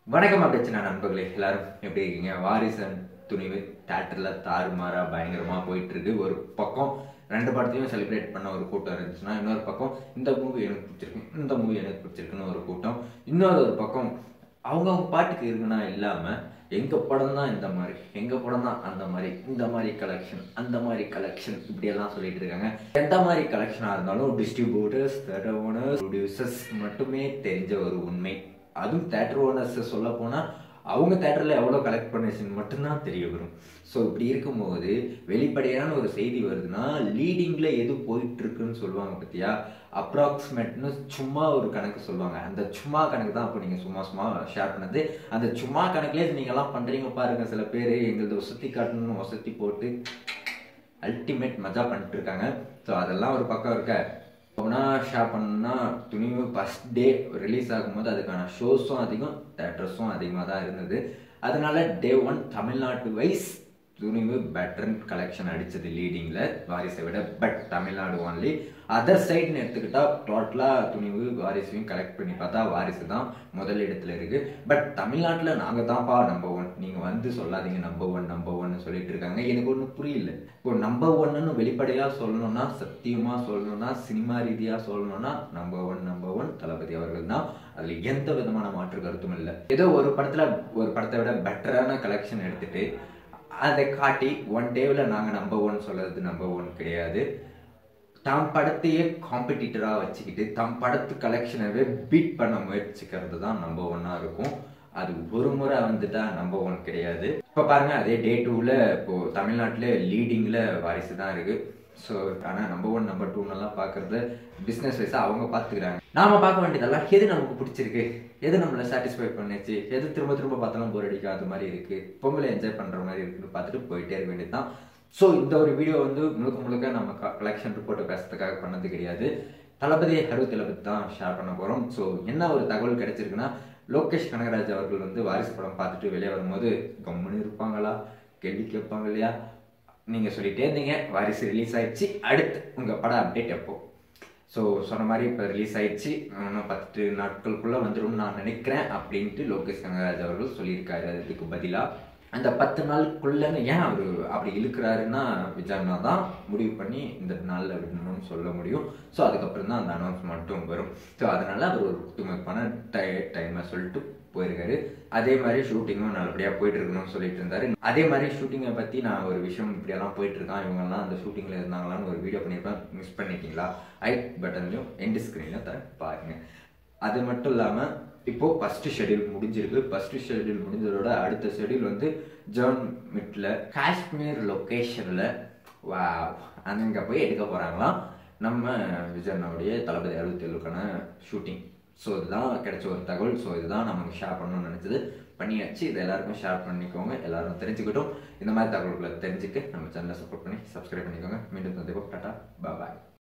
வணக்கம் அப்படிச்சுனா நண்பர்களே எல்லாரும் எப்படி இருக்கீங்க வாரிசன் துணிவு தேட்டரில் தாறுமாறா பயங்கரமா போயிட்டு இருக்கு ஒரு பக்கம் ரெண்டு படத்தையும் செலிப்ரேட் பண்ண ஒரு கூட்டம் இருந்துச்சுன்னா இன்னொரு பக்கம் இந்த மூவி எனக்கு பிடிச்சிருக்கு இந்த மூவி எனக்கு பிடிச்சிருக்குன்னு ஒரு கூட்டம் இன்னொரு ஒரு பக்கம் அவங்கவுங்க பாட்டுக்கு இருக்குன்னா இல்லாம எங்க படம் தான் இந்த மாதிரி எங்க படம் தான் அந்த மாதிரி இந்த மாதிரி கலெக்ஷன் அந்த மாதிரி கலெக்ஷன் இப்படியெல்லாம் சொல்லிட்டு இருக்காங்க எந்த மாதிரி கலெக்ஷனாக இருந்தாலும் டிஸ்ட்ரிபியூட்டர்ஸ் தேட்டர் ஓனர்ஸ் ப்ரொடியூசர்ஸ் மட்டுமே தெரிஞ்ச ஒரு உண்மை அதுவும் தேட்டர் ஓனர்ஸ் சொல்ல போனா அவங்க தேட்டரில் எவ்வளோ கலெக்ட் பண்ணிச்சுன்னு மட்டும்தான் தெரிய வரும் ஸோ இப்படி இருக்கும்போது வெளிப்படையான ஒரு செய்தி வருதுன்னா லீடிங்கில் எது போயிட்டு இருக்குன்னு சொல்லுவாங்க பத்தியா அப்ராக்சிமேட்னு சும்மா ஒரு கணக்கு சொல்லுவாங்க அந்த சும்மா கணக்கு தான் அப்போ நீங்கள் சும்மா சும்மா ஷேர் பண்ணது அந்த சும்மா கணக்குலேயே நீங்கள்லாம் பண்ணுறீங்க பாருங்க சில பேர் எங்களது வசதி காட்டணும்னு வசதி போட்டு அல்டிமேட் மஜா பண்ணிட்டு இருக்காங்க ஸோ அதெல்லாம் ஒரு பக்கம் இருக்க போனா ஷேர் பண்ணா துணிவு ஃபஸ்ட் டே ரிலீஸ் ஆகும்போது அதுக்கான ஷோஸும் அதிகம் தேட்டர்ஸும் அதிகமாக தான் இருந்தது அதனால டே ஒன் தமிழ்நாட்டு வைஸ் துணிவு பெட்டர் கலெக்ஷன் அடிச்சது லீடிங்கில் வாரிசை விட பட் தமிழ்நாடு ஒன்லி அதர் சைடுன்னு எடுத்துக்கிட்டா டோட்டலாக துணிவு வாரிசையும் கலெக்ட் பண்ணி பார்த்தா வாரிசு தான் முதல் இடத்துல இருக்கு பட் தமிழ்நாட்டில் நாங்கள் தான்ப்பா நம்பர் ஒன் நீங்கள் வந்து சொல்லாதீங்க நம்பர் ஒன் நம்பர் ஒன்னு சொல்லிட்டு இருக்காங்க எனக்கு ஒன்றும் புரியல இப்போ நம்பர் ஒன்னு வெளிப்படையாக சொல்லணும்னா சத்தியமாக சொல்லணும்னா சினிமா ரீதியாக சொல்லணும்னா number one number one Thalapathy அவர்கள் தான் அதில் எந்த விதமான மாற்று கருத்தும் இல்லை ஏதோ ஒரு படத்தில் ஒரு படத்தை விட பெட்டரான கலெக்ஷன் எடுத்துட்டு அதை காட்டி ஒன் டேவில் நாங்கள் நம்பர் ஒன் சொல்றது நம்பர் ஒன் கிடையாது தம் படத்தையே காம்படிட்டராக வச்சுக்கிட்டு தம் படத்து கலெக்ஷனவே பீட் பண்ண முயற்சிக்கிறது தான் நம்பர் ஒன்னாக இருக்கும் அது ஒரு முறை வந்துட்டா நம்பர் ஒன் கிடையாது இப்போ பாருங்க அதே டே டூவில் இப்போ தமிழ்நாட்டில் லீடிங்கில் வாரிசு தான் இருக்கு ஸோ ஆனால் நம்பர் ஒன் நம்பர் டூன்னெல்லாம் பார்க்கறது பிஸ்னஸ் வைஸாக அவங்க பார்த்துக்கிறாங்க நாம பார்க்க வேண்டியதெல்லாம் எது நமக்கு பிடிச்சிருக்கு எது நம்மளை சாட்டிஸ்ஃபை பண்ணுச்சு எது திரும்ப திரும்ப பார்த்தாலும் போர் அடிக்காத மாதிரி இருக்கு பொங்கலை என்ஜாய் பண்ணுற மாதிரி இருக்குன்னு பார்த்துட்டு போயிட்டே இருக்க வேண்டியது தான் ஸோ இந்த ஒரு வீடியோ வந்து முழுக்க முழுக்க நம்ம கலெக்ஷன் ரிப்போர்ட்டை பேசுறதுக்காக பண்ணது கிடையாது தளபதி அறுபத்தி தளபதி தான் ஷேர் பண்ண போகிறோம் ஸோ என்ன ஒரு தகவல் கிடைச்சிருக்குன்னா லோகேஷ் கனகராஜ் அவர்கள் வந்து வாரிசு படம் பார்த்துட்டு வெளியே வரும்போது கம்முன்னு இருப்பாங்களா கேள்வி கேட்பாங்க இல்லையா நீங்கள் சொல்லிட்டே இருந்தீங்க வாரிசு ரிலீஸ் ஆயிடுச்சு அடுத்து உங்கள் படம் அப்டேட் எப்போ ஸோ சொன்ன மாதிரி இப்போ ரிலீஸ் ஆயிடுச்சு இன்னும் பத்து நாட்களுக்குள்ளே வந்துடும் நான் நினைக்கிறேன் அப்படின்ட்டு லோகேஷ் கனகராஜ் அவர்கள் சொல்லியிருக்காரு அதுக்கு பதிலாக அந்த பத்து நாளுக்குள்ளன்னு ஏன் அவர் அப்படி இழுக்கிறாருன்னா விஜயனா தான் முடிவு பண்ணி இந்த நாளில் விடணும்னு சொல்ல முடியும் ஸோ அதுக்கப்புறம் தான் அந்த அனௌன்ஸ்மெண்ட்டும் வரும் ஸோ அதனால அவர் ஒரு குத்துமதிப்பான டை டைமை சொல்லிட்டு போயிருக்காரு அதே மாதிரி ஷூட்டிங்கும் நல்லபடியாக போயிட்டு இருக்கணும்னு சொல்லிட்டு இருந்தாரு அதே மாதிரி ஷூட்டிங்கை பற்றி நான் ஒரு விஷயம் இப்படியெல்லாம் போயிட்டு இருக்கான் இவங்கெல்லாம் அந்த ஷூட்டிங்கில் இருந்தாங்களான்னு ஒரு வீடியோ பண்ணியிருப்பேன் மிஸ் பண்ணிட்டீங்களா ஐ பட்டன்லையும் எண்டு ஸ்க்ரீனில் தரேன் பாருங்க அது மட்டும் இல்லாமல் இப்போ ஃபர்ஸ்ட் ஷெடியூல் முடிஞ்சிருக்கு ஃபர்ஸ்ட் ஷெடியூல் முடிஞ்சதோட அடுத்த ஷெடியூல் வந்து ஜான் மிட்ல காஷ்மீர் லொக்கேஷனில் வா அங்கே போய் எடுக்க போகிறாங்களாம் நம்ம விஜயனுடைய தளபதி அறுபத்தி ஏழுக்கான ஷூட்டிங் ஸோ இதுதான் கிடைச்ச ஒரு தகவல் ஸோ இதுதான் நமக்கு ஷேர் பண்ணணும்னு நினச்சது பண்ணியாச்சு இது எல்லாருக்கும் ஷேர் பண்ணிக்கோங்க எல்லாரும் தெரிஞ்சுக்கிட்டும் இந்த மாதிரி தகவல்களை தெரிஞ்சுக்க நம்ம சேனலை சப்போர்ட் பண்ணி சப்ஸ்கிரைப் பண்ணிக்கோங்க மீண்டும் சந்திப்போம் டாட்டா பாய்